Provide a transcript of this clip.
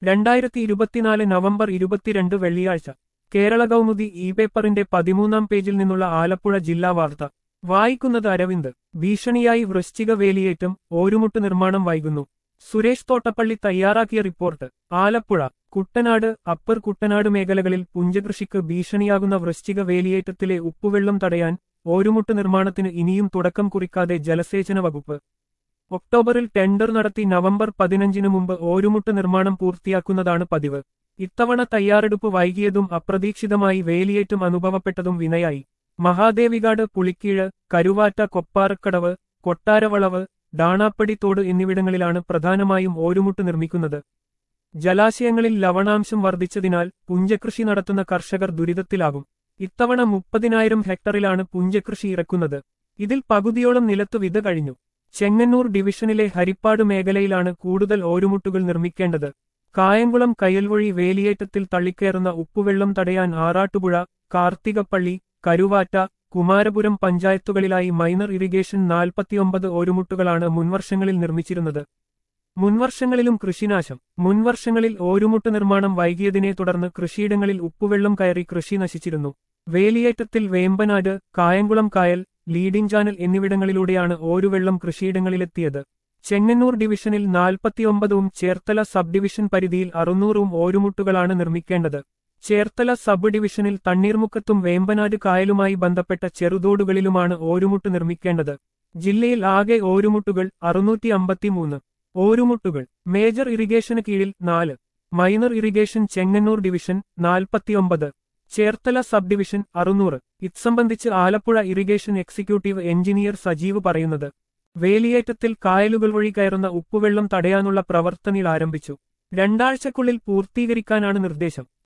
രണ്ടായിരത്തി ഇരുപത്തിനാല് നവംബർ ഇരുപത്തിരണ്ട് വെള്ളിയാഴ്ച കേരള കൗമുദി ഇ പേപ്പറിന്റെ പതിമൂന്നാം പേജിൽ നിന്നുള്ള ആലപ്പുഴ ജില്ലാ വാർത്ത വായിക്കുന്നത് അരവിന്ദ് ഭീഷണിയായി വൃശ്ചിക വേലിയേറ്റം ഓരുമുട്ട് നിർമ്മാണം വൈകുന്നു സുരേഷ് തോട്ടപ്പള്ളി തയ്യാറാക്കിയ റിപ്പോർട്ട് ആലപ്പുഴ കുട്ടനാട് അപ്പർ കുട്ടനാട് മേഖലകളിൽ പുഞ്ചകൃഷിക്ക് ഭീഷണിയാകുന്ന വൃശ്ചിക വേലിയേറ്റത്തിലെ ഉപ്പുവെള്ളം തടയാൻ ഓരുമുട്ട് നിർമ്മാണത്തിന് ഇനിയും തുടക്കം കുറിക്കാതെ ജലസേചന വകുപ്പ് ഒക്ടോബറിൽ ടെൻഡർ നടത്തി നവംബർ പതിനഞ്ചിനു മുമ്പ് ഓരുമുട്ട് നിർമ്മാണം പൂർത്തിയാക്കുന്നതാണ് പതിവ് ഇത്തവണ തയ്യാറെടുപ്പ് വൈകിയതും അപ്രതീക്ഷിതമായി വേലിയേറ്റം അനുഭവപ്പെട്ടതും വിനയായി മഹാദേവികാട് പുളിക്കീഴ് കരുവാറ്റ കൊപ്പാറക്കടവ് കൊട്ടാരവളവ് ഡാണാപ്പടി തോട് എന്നിവിടങ്ങളിലാണ് പ്രധാനമായും ഓരുമുട്ട് നിർമ്മിക്കുന്നത് ജലാശയങ്ങളിൽ ലവണാംശം വർദ്ധിച്ചതിനാൽ പുഞ്ചകൃഷി നടത്തുന്ന കർഷകർ ദുരിതത്തിലാകും ഇത്തവണ മുപ്പതിനായിരം ഹെക്ടറിലാണ് പുഞ്ചകൃഷി ഇറക്കുന്നത് ഇതിൽ പകുതിയോളം നിലത്തു വിത കഴിഞ്ഞു ചെങ്ങന്നൂർ ഡിവിഷനിലെ ഹരിപ്പാട് മേഖലയിലാണ് കൂടുതൽ ഓരുമുട്ടുകൾ നിർമ്മിക്കേണ്ടത് കായംകുളം കയൽവഴി വേലിയേറ്റത്തിൽ തള്ളിക്കയറുന്ന ഉപ്പുവെള്ളം തടയാൻ ആറാട്ടുപുഴ കാർത്തികപ്പള്ളി കരുവാറ്റ കുമാരപുരം പഞ്ചായത്തുകളിലായി മൈനർ ഇറിഗേഷൻ നാൽപ്പത്തിയൊമ്പത് ഓരുമുട്ടുകളാണ് മുൻവർഷങ്ങളിൽ നിർമ്മിച്ചിരുന്നത് മുൻവർഷങ്ങളിലും കൃഷിനാശം മുൻവർഷങ്ങളിൽ ഓരുമുട്ട് നിർമ്മാണം വൈകിയതിനെ തുടർന്ന് കൃഷിയിടങ്ങളിൽ ഉപ്പുവെള്ളം കയറി കൃഷി നശിച്ചിരുന്നു വേലിയേറ്റത്തിൽ വേമ്പനാട് കായംകുളം കായൽ ലീഡിംഗ് ചാനൽ എന്നിവിടങ്ങളിലൂടെയാണ് ഓരുവെള്ളം കൃഷിയിടങ്ങളിലെത്തിയത് ചെങ്ങന്നൂർ ഡിവിഷനിൽ നാൽപ്പത്തിയൊമ്പതും ചേർത്തല സബ് ഡിവിഷൻ പരിധിയിൽ അറുന്നൂറും ഓരുമുട്ടുകളാണ് നിർമ്മിക്കേണ്ടത് ചേർത്തല സബ് ഡിവിഷനിൽ തണ്ണീർമുക്കത്തും വേമ്പനാട് കായലുമായി ബന്ധപ്പെട്ട ചെറുതോടുകളിലുമാണ് ഓരുമുട്ട് നിർമ്മിക്കേണ്ടത് ജില്ലയിൽ ആകെ ഓരുമുട്ടുകൾ അറുന്നൂറ്റി അമ്പത്തിമൂന്ന് ഓരുമുട്ടുകൾ മേജർ ഇറിഗേഷന് കീഴിൽ നാല് മൈനർ ഇറിഗേഷൻ ചെങ്ങന്നൂർ ഡിവിഷൻ നാൽപ്പത്തിയൊമ്പത് ചേർത്തല സബ് ഡിവിഷൻ അറുന്നൂറ് ഇത്സംബന്ധിച്ച് Alappuzha irrigation executive engineer Sajeev പറയുന്നത് വേലിയേറ്റത്തിൽ കായലുകൾ വഴി കയറുന്ന ഉപ്പുവെള്ളം തടയാനുള്ള പ്രവർത്തനങ്ങൾ ആരംഭിച്ചു രണ്ടാഴ്ചക്കുള്ളിൽ പൂർത്തീകരിക്കാനാണ് നിർദ്ദേശം